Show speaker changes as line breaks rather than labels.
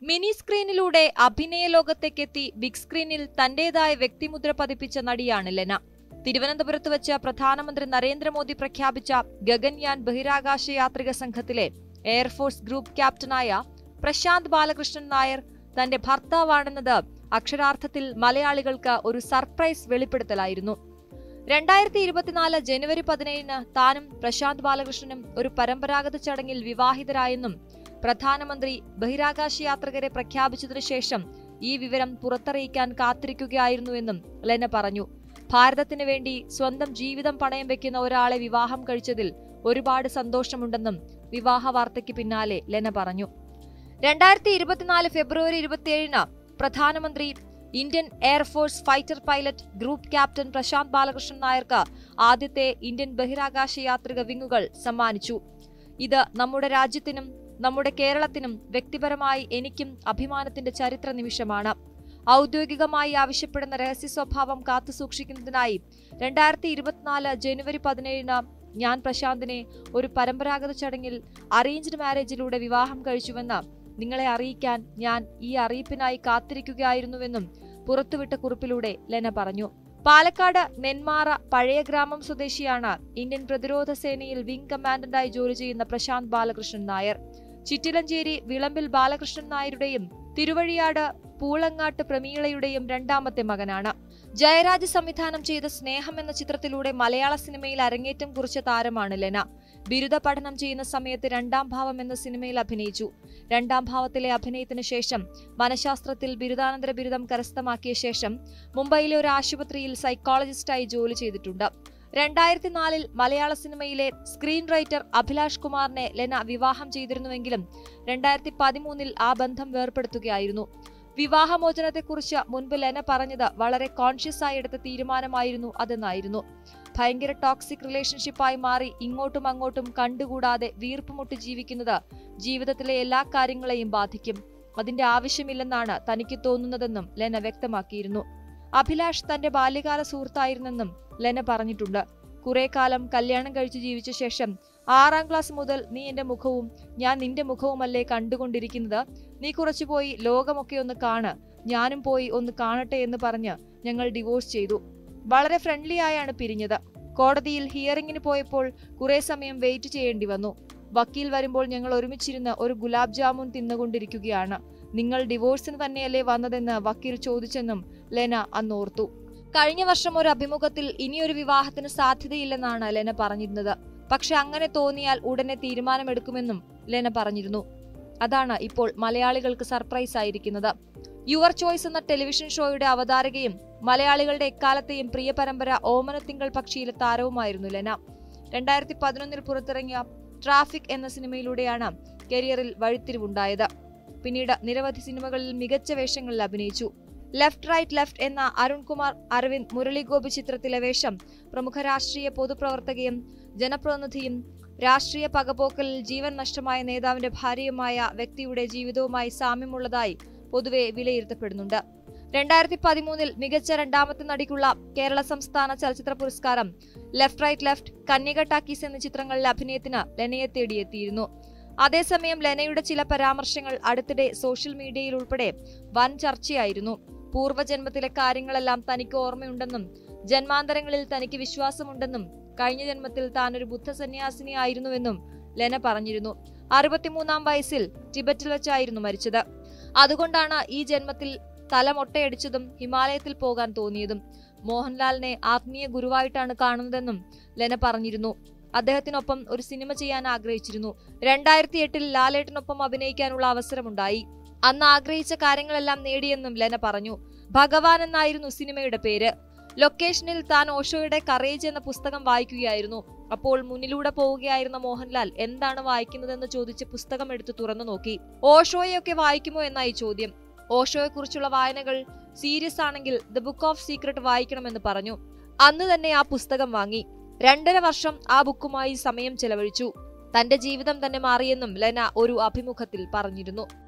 mini സ്ക്രീനിലൂടെ അഭിനയ ലോകത്തേക്കെത്തി big സ്ക്രീനിൽ തന്റേതായ വ്യക്തിമുദ്ര പതിപ്പിച്ച നടിയാണ് ലെന തിരുവനന്തപുരത്ത് വെച്ച് പ്രധാനമന്ത്രി നരേന്ദ്രമോദി പ്രഖ്യാപിച്ച ഗഗൻയാൻ ബഹിരാകാശ യാത്രിക സംഘത്തിലെ എയർഫോഴ്സ് ഗ്രൂപ്പ് ക്യാപ്റ്റനായ പ്രശാന്ത് ബാലകൃഷ്ണൻ നായർ തന്റെ ഭർത്താവാണെന്നത് അക്ഷരാർത്ഥത്തിൽ മലയാളികൾക്ക് ഒരു സർപ്രൈസ് വെളിപ്പെടുത്തലായിരുന്നു രണ്ടായിരത്തി ഇരുപത്തിനാല് ജനുവരി പതിനേഴിന് താനും പ്രശാന്ത് ബാലകൃഷ്ണനും ഒരു പരമ്പരാഗത ചടങ്ങിൽ വിവാഹിതരായെന്നും പ്രധാനമന്ത്രി ബഹിരാകാശ യാത്രികരെ പ്രഖ്യാപിച്ചതിനു ശേഷം ഈ വിവരം പുറത്തറിയിക്കാൻ കാത്തിരിക്കുകയായിരുന്നുവെന്നും ലെന പറഞ്ഞു ഭാരതത്തിന് വേണ്ടി സ്വന്തം ജീവിതം പണയം വെക്കുന്ന ഒരാളെ വിവാഹം കഴിച്ചതിൽ ഒരുപാട് സന്തോഷമുണ്ടെന്നും വിവാഹ വാർത്തയ്ക്ക് പിന്നാലെ ലെന പറഞ്ഞു രണ്ടായിരത്തി ഇരുപത്തിനാല് ഫെബ്രുവരി ഇരുപത്തിയേഴിന് പ്രധാനമന്ത്രി Indian air force fighter pilot group captain Prashanth Balakrishnan നായർക്ക് ആദ്യത്തെ ഇന്ത്യൻ ബഹിരാകാശ യാത്രിക വിങ്ങുകൾ സമ്മാനിച്ചു ഇത് നമ്മുടെ രാജ്യത്തിനും നമ്മുടെ കേരളത്തിനും വ്യക്തിപരമായി എനിക്കും അഭിമാനത്തിന്റെ ചരിത്ര നിമിഷമാണ് ഔദ്യോഗികമായി ആവശ്യപ്പെടുന്ന രഹസ്യ സ്വഭാവം കാത്തുസൂക്ഷിക്കുന്നതിനായി രണ്ടായിരത്തി ഇരുപത്തിനാല് ജനുവരി പതിനേഴിന് ഞാൻ പ്രശാന്തിനെ ഒരു പരമ്പരാഗത ചടങ്ങിൽ അറേഞ്ച്ഡ് മാരേജിലൂടെ വിവാഹം കഴിച്ചുവെന്ന് നിങ്ങളെ അറിയിക്കാൻ ഞാൻ ഈ അറിയിപ്പിനായി കാത്തിരിക്കുകയായിരുന്നുവെന്നും പുറത്തുവിട്ട കുറിപ്പിലൂടെ ലെന പറഞ്ഞു പാലക്കാട് നെന്മാറ പഴയ ഗ്രാമം സ്വദേശിയാണ് ഇന്ത്യൻ പ്രതിരോധ സേനയിൽ വിംഗ് കമാൻഡന്റായി ജോലി ചെയ്യുന്ന പ്രശാന്ത് ബാലകൃഷ്ണൻ നായർ ചിറ്റിലഞ്ചേരി വിളമ്പിൽ ബാലകൃഷ്ണൻ നായരുടെയും തിരുവഴിയാട് പൂളങ്ങാട്ട് പ്രമീളയുടെയും രണ്ടാമത്തെ മകനാണ് ജയരാജ് സംവിധാനം ചെയ്ത സ്നേഹം എന്ന ചിത്രത്തിലൂടെ മലയാള സിനിമയിൽ അരങ്ങേറ്റം കുറിച്ച താരമാണ് ലെന ബിരുദ പഠനം ചെയ്യുന്ന സമയത്ത് രണ്ടാം ഭാവം എന്ന സിനിമയിൽ അഭിനയിച്ചു രണ്ടാം ഭാവത്തിലെ അഭിനയത്തിന് ശേഷം മനഃശാസ്ത്രത്തിൽ ബിരുദാനന്തര ബിരുദം കരസ്ഥമാക്കിയ ശേഷം മുംബൈയിലെ ഒരു ആശുപത്രിയിൽ സൈക്കോളജിസ്റ്റായി ജോലി ചെയ്തിട്ടുണ്ട് രണ്ടായിരത്തി നാലിൽ മലയാള സിനിമയിലെ സ്ക്രീൻ റൈറ്റർ അഭിലാഷ് കുമാറിനെ ലെന വിവാഹം ചെയ്തിരുന്നുവെങ്കിലും രണ്ടായിരത്തി പതിമൂന്നിൽ ആ ബന്ധം വേർപെടുത്തുകയായിരുന്നു വിവാഹമോചനത്തെക്കുറിച്ച് മുൻപ് ലെന പറഞ്ഞത് വളരെ കോൺഷ്യസ് ആയി എടുത്ത തീരുമാനമായിരുന്നു അതെന്നായിരുന്നു ഭയങ്കര ടോക്സിക് റിലേഷൻഷിപ്പായി മാറി ഇങ്ങോട്ടും അങ്ങോട്ടും കണ്ടുകൂടാതെ വീർപ്പുമുട്ടി ജീവിക്കുന്നത് ജീവിതത്തിലെ എല്ലാ കാര്യങ്ങളെയും ബാധിക്കും അതിന്റെ ആവശ്യമില്ലെന്നാണ് തനിക്ക് തോന്നുന്നതെന്നും ലെന വ്യക്തമാക്കിയിരുന്നു അഭിലാഷ് തന്റെ ബാല്യകാല സുഹൃത്തായിരുന്നെന്നും ലെന പറഞ്ഞിട്ടുണ്ട് കുറെ കാലം കല്യാണം കഴിച്ച് ജീവിച്ച ശേഷം ആറാം ക്ലാസ് മുതൽ നീ എന്റെ മുഖവും ഞാൻ നിന്റെ മുഖവുമല്ലേ കണ്ടുകൊണ്ടിരിക്കുന്നത് നീ കുറച്ചു പോയി ലോകമൊക്കെ ഒന്ന് കാണ് ഞാനും പോയി ഒന്ന് കാണട്ടെ എന്ന് പറഞ്ഞ് ഞങ്ങൾ ഡിവോഴ്സ് ചെയ്തു വളരെ ഫ്രണ്ട്ലി ആയാണ് പിരിഞ്ഞത് കോടതിയിൽ ഹിയറിംഗിന് പോയപ്പോൾ കുറെ സമയം വെയിറ്റ് ചെയ്യേണ്ടി വന്നു വക്കീൽ വരുമ്പോൾ ഞങ്ങൾ ഒരുമിച്ചിരുന്ന് ഒരു ഗുലാബ് ജാമുൻ തിന്നുകൊണ്ടിരിക്കുകയാണ് നിങ്ങൾ ഡിവോഴ്സിന് തന്നെയല്ലേ വന്നതെന്ന് വക്കീൽ ചോദിച്ചെന്നും ലെന അന്നോർത്തു കഴിഞ്ഞ വർഷം ഒരു അഭിമുഖത്തിൽ ഇനിയൊരു വിവാഹത്തിന് സാധ്യതയില്ലെന്നാണ് ലെന പറഞ്ഞിരുന്നത് പക്ഷെ അങ്ങനെ തോന്നിയാൽ ഉടനെ തീരുമാനമെടുക്കുമെന്നും ലെന പറഞ്ഞിരുന്നു അതാണ് ഇപ്പോൾ മലയാളികൾക്ക് സർപ്രൈസ് ആയിരിക്കുന്നത് യുവർ ചോയ്സ് എന്ന ടെലിവിഷൻ ഷോയുടെ അവതാരകയും മലയാളികളുടെ എക്കാലത്തെയും പ്രിയ പരമ്പര ഓമനത്തിങ്കൾ പക്ഷിയിലെ താരവുമായിരുന്നു ലെന രണ്ടായിരത്തി പതിനൊന്നിൽ പുറത്തിറങ്ങിയ ട്രാഫിക് എന്ന സിനിമയിലൂടെയാണ് കരിയറിൽ വഴിത്തിരിവുണ്ടായത് പിന്നീട് നിരവധി സിനിമകളിൽ മികച്ച വേഷങ്ങളിൽ അഭിനയിച്ചു ലെഫ്റ്റ് റൈറ്റ് ലെഫ്റ്റ് എന്ന അരുൺകുമാർ അരവിന്ദ് മുരളിഗോപി ചിത്രത്തിലെ വേഷം പ്രമുഖ രാഷ്ട്രീയ പൊതുപ്രവർത്തകയും ജനപ്രതിനിധിയും രാഷ്ട്രീയ പകപോക്കലിൽ ജീവൻ നഷ്ടമായ നേതാവിന്റെ ഭാര്യയുമായ വ്യക്തിയുടെ ജീവിതവുമായി സാമ്യമുള്ളതായി പൊതുവെ വിലയിരുത്തപ്പെടുന്നുണ്ട് രണ്ടായിരത്തി പതിമൂന്നിൽ മികച്ച രണ്ടാമത്തെ നടിക്കുള്ള കേരള സംസ്ഥാന ചലച്ചിത്ര പുരസ്കാരം left right left Kanyaka talkies എന്നീ ചിത്രങ്ങളിലെ അഭിനയത്തിന് ലെനയെ തേടിയെത്തിയിരുന്നു അതേസമയം ലെനയുടെ ചില പരാമർശങ്ങൾ അടുത്തിടെ സോഷ്യൽ മീഡിയയിൽ ഉൾപ്പെടെ വൻ ചർച്ചയായിരുന്നു പൂർവ്വജന്മത്തിലെ കാര്യങ്ങളെല്ലാം തനിക്ക് ഓർമ്മയുണ്ടെന്നും ജന്മാന്തരങ്ങളിൽ തനിക്ക് വിശ്വാസമുണ്ടെന്നും കഴിഞ്ഞ ജന്മത്തിൽ താൻ ഒരു ബുദ്ധസന്യാസിനി ആയിരുന്നുവെന്നും ലെന പറഞ്ഞിരുന്നു അറുപത്തിമൂന്നാം വയസ്സിൽ ടിബറ്റിൽ വെച്ചായിരുന്നു മരിച്ചത് അതുകൊണ്ടാണ് ഈ ജന്മത്തിൽ തല മൊട്ടയടിച്ചതും ഹിമാലയത്തിൽ പോകാൻ തോന്നിയതും മോഹൻലാലിനെ ആത്മീയ ഗുരുവായിട്ടാണ് കാണുന്നതെന്നും ലെന പറഞ്ഞിരുന്നു അദ്ദേഹത്തിനൊപ്പം ഒരു സിനിമ ചെയ്യാൻ ആഗ്രഹിച്ചിരുന്നു രണ്ടായിരത്തി എട്ടിൽ ലാലേട്ടനൊപ്പം അഭിനയിക്കാനുള്ള അവസരമുണ്ടായി അന്ന് ആഗ്രഹിച്ച കാര്യങ്ങളെല്ലാം നേടിയെന്നും ലെന പറഞ്ഞു ഭഗവാൻ എന്നായിരുന്നു സിനിമയുടെ പേര് ലൊക്കേഷനിൽ താൻ ഓഷോയുടെ കറേജ് എന്ന പുസ്തകം വായിക്കുകയായിരുന്നു അപ്പോൾ മുന്നിലൂടെ പോവുകയായിരുന്ന മോഹൻലാൽ എന്താണ് വായിക്കുന്നതെന്ന് ചോദിച്ച് പുസ്തകം എടുത്ത് തുറന്നു നോക്കി ഓഷോയൊക്കെ വായിക്കുമോ എന്നായി ചോദ്യം ഓഷോയെക്കുറിച്ചുള്ള വായനകൾ സീരിയസ് ആണെങ്കിൽ ദ ബുക്ക് ഓഫ് സീക്രട്ട് വായിക്കണമെന്ന് പറഞ്ഞു അന്ന് തന്നെ ആ പുസ്തകം വാങ്ങി രണ്ടര വർഷം ആ ബുക്കുമായി സമയം ചെലവഴിച്ചു തന്റെ ജീവിതം തന്നെ മാറിയെന്നും ലെന ഒരു അഭിമുഖത്തിൽ പറഞ്ഞിരുന്നു